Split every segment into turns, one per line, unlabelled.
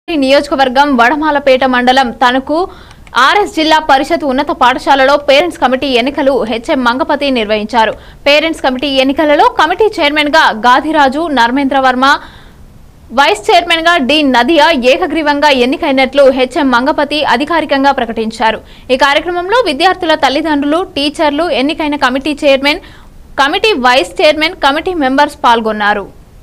నియోజకవర్గం వడమాలపేట మండలం తణుకు ఆర్ఎస్ జిల్లా పరిషత్ ఉన్నత పాఠశాలలో పేరెంట్స్ కమిటీ ఎన్నికలు హెచ్ఎం మంగపతి నిర్వహించారు పేరెంట్స్ కమిటీ ఎన్నికలలో కమిటీ చైర్మన్ గా గాదిరాజు నర్మేంద్ర వర్మ వైస్ చైర్మన్ గా డి నదియా ఏకగ్రీవంగా ఎన్నికైనట్లు హెచ్ఎం మంగపతి అధికారికంగా ప్రకటించారు ఈ కార్యక్రమంలో విద్యార్థుల తల్లిదండ్రులు టీచర్లు ఎన్నికైన committee chairman committee vice chairman committee members పాల్గొన్నారు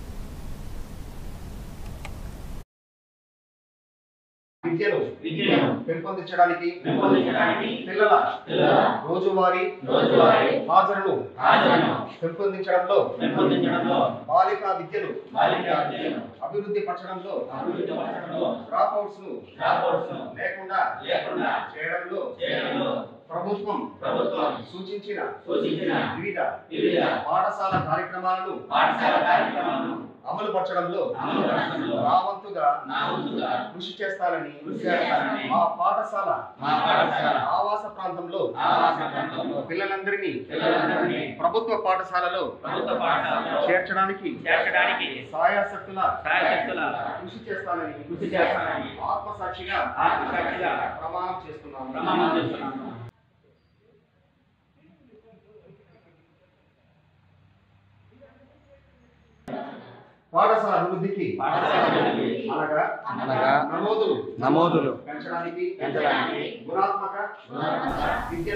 విద్యను
విద్యను
పెంపొందించడానికి
పెంపొందించడానికి
పిల్లల
పిల్లల
రోజువారీ
రోజువారీ
హాజరును
హాజరును
పెంపొందించడంలో
పెంపొందించడంలో
బాలికా విద్యను
బాలికా విద్యను
అభివృద్ధి పరచడంలో
అభివృద్ధి పరచడంలో
డ్రాప్ అవుట్స్ ను
డ్రాప్అవుట్స్ను
లేకుండా
లేకుండా
చేయడంలో
చేయడంలో
ప్రభుత్వం
ప్రభుత్వం
సూచించిన
సూచించిన
వివిధ
వివిధ
పాఠశాల కార్యక్రమాలను
పాఠశాల కార్యక్రమాలను
అమలు పరచడంలో
అమలు పరచడంలో
నా వంతుగా
నా వంతుగా
కృషి చేస్తానని
కృషి చేస్తానని
మా పాఠశాల
మా పాఠశాల
ఆవాస ప్రాంతంలో
ఆవాస ప్రాంతంలో
పిల్లలందరినీ
పిల్లలందరినీ
ప్రభుత్వ పాఠశాలలో
ప్రభుత్వ పాఠశాలలో
చేర్చడానికి
చేర్చడానికి
సాయాశక్తుల
సాయశక్తుల
కృషి చేస్తానని
కృషి చేస్తానని
ఆత్మసాక్షిగా
ఆత్మసాక్షిగా
ప్రమాణం చేస్తున్నాను
ప్రమాణం చేస్తున్నాను
పాఠశాల అభివృద్ధికి
పాఠశాల అభివృద్ధికి
అనగా
అనగా
నమోదులు
నమోదులు
పెంచడానికి
పెంచడానికి
గుణాత్మక
గుణాత్మక
విద్య